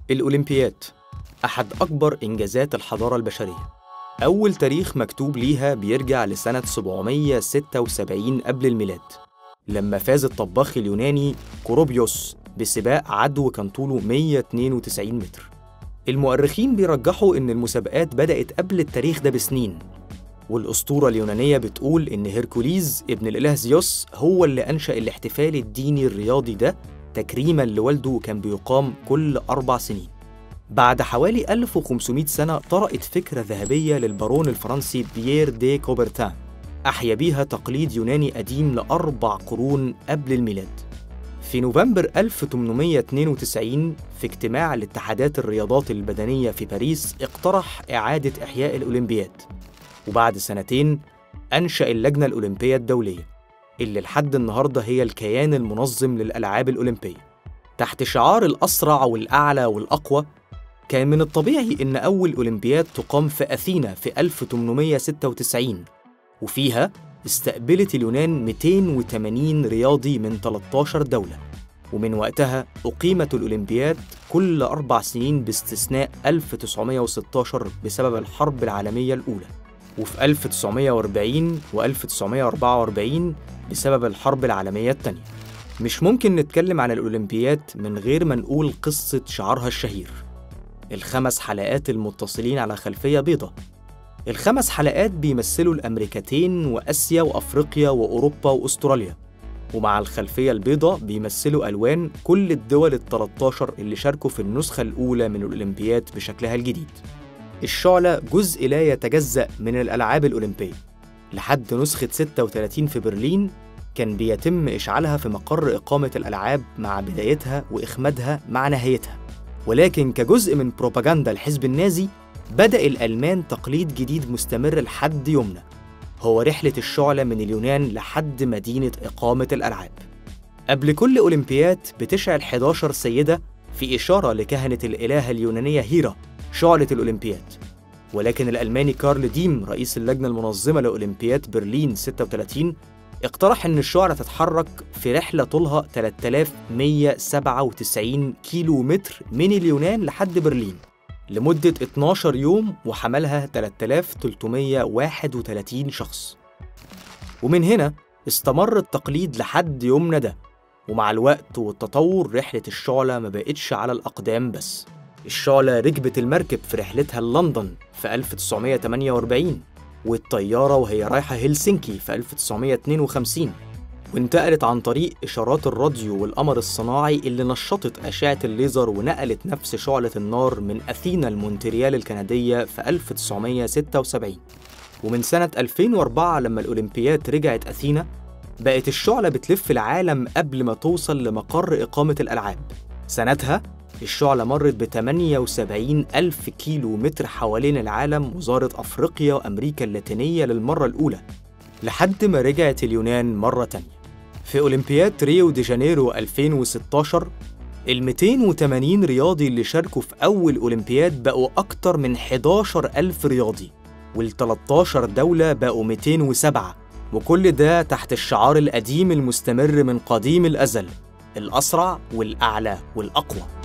الأولمبياد أحد أكبر إنجازات الحضارة البشرية أول تاريخ مكتوب ليها بيرجع لسنة 776 قبل الميلاد لما فاز الطباخ اليوناني كوروبيوس بسباق عدو كان طوله 192 متر المؤرخين بيرجحوا إن المسابقات بدأت قبل التاريخ ده بسنين والأسطورة اليونانية بتقول إن هيركوليز ابن الإله زيوس هو اللي أنشأ الاحتفال الديني الرياضي ده تكريما لوالده كان بيقام كل أربع سنين بعد حوالي 1500 سنة طرأت فكرة ذهبية للبارون الفرنسي بيير دي كوبرتان أحيا بيها تقليد يوناني قديم لأربع قرون قبل الميلاد في نوفمبر 1892 في اجتماع الاتحادات الرياضات البدنية في باريس اقترح إعادة إحياء الأولمبياد وبعد سنتين أنشأ اللجنة الأولمبية الدولية اللي لحد النهاردة هي الكيان المنظم للألعاب الأولمبية تحت شعار الأسرع والأعلى والأقوى كان من الطبيعي إن أول أولمبياد تقام في أثينا في 1896 وفيها استقبلت اليونان 280 رياضي من 13 دولة ومن وقتها أقيمت الأولمبياد كل أربع سنين باستثناء 1916 بسبب الحرب العالمية الأولى وفي 1940 و 1944 بسبب الحرب العالمية الثانية مش ممكن نتكلم عن الأولمبياد من غير ما نقول قصة شعارها الشهير الخمس حلقات المتصلين على خلفية بيضة الخمس حلقات بيمثلوا الأمريكتين وآسيا وأفريقيا وأوروبا وأستراليا ومع الخلفية البيضاء بيمثلوا ألوان كل الدول ال 13 اللي شاركوا في النسخة الأولى من الأولمبياد بشكلها الجديد الشعلة جزء لا يتجزأ من الألعاب الأولمبية لحد نسخة 36 في برلين كان بيتم إشعالها في مقر إقامة الألعاب مع بدايتها وإخمادها مع نهايتها ولكن كجزء من بروباغندا الحزب النازي بدأ الألمان تقليد جديد مستمر لحد يومنا هو رحلة الشعلة من اليونان لحد مدينة إقامة الألعاب قبل كل أولمبياد بتشعل 11 سيدة في إشارة لكهنة الإلهة اليونانية هيرا شعلة الأولمبياد ولكن الألماني كارل ديم رئيس اللجنة المنظمة لأولمبياد برلين 36 اقترح إن الشعلة تتحرك في رحلة طولها 3197 كيلو متر من اليونان لحد برلين لمدة 12 يوم وحملها 3331 شخص ومن هنا استمر التقليد لحد يومنا ده ومع الوقت والتطور رحلة الشعلة ما بقتش على الأقدام بس الشعلة ركبت المركب في رحلتها لندن في 1948 والطيارة وهي رايحة هلسنكي في 1952 وانتقلت عن طريق إشارات الراديو والقمر الصناعي اللي نشطت أشعة الليزر ونقلت نفس شعلة النار من أثينا لمونتريال الكندية في 1976 ومن سنة 2004 لما الأولمبياد رجعت أثينا بقت الشعلة بتلف العالم قبل ما توصل لمقر إقامة الألعاب سنتها الشعلة مرت ب 78 ألف كيلو متر حوالين العالم وزارت أفريقيا وأمريكا اللاتينية للمرة الأولى لحد ما رجعت اليونان مرة تانية في أولمبياد ريو دي جانيرو 2016 ال 280 رياضي اللي شاركوا في أول أولمبياد بقوا أكتر من 11 ألف رياضي وال 13 دولة بقوا 207 وكل ده تحت الشعار القديم المستمر من قديم الأزل الأسرع والأعلى والأقوى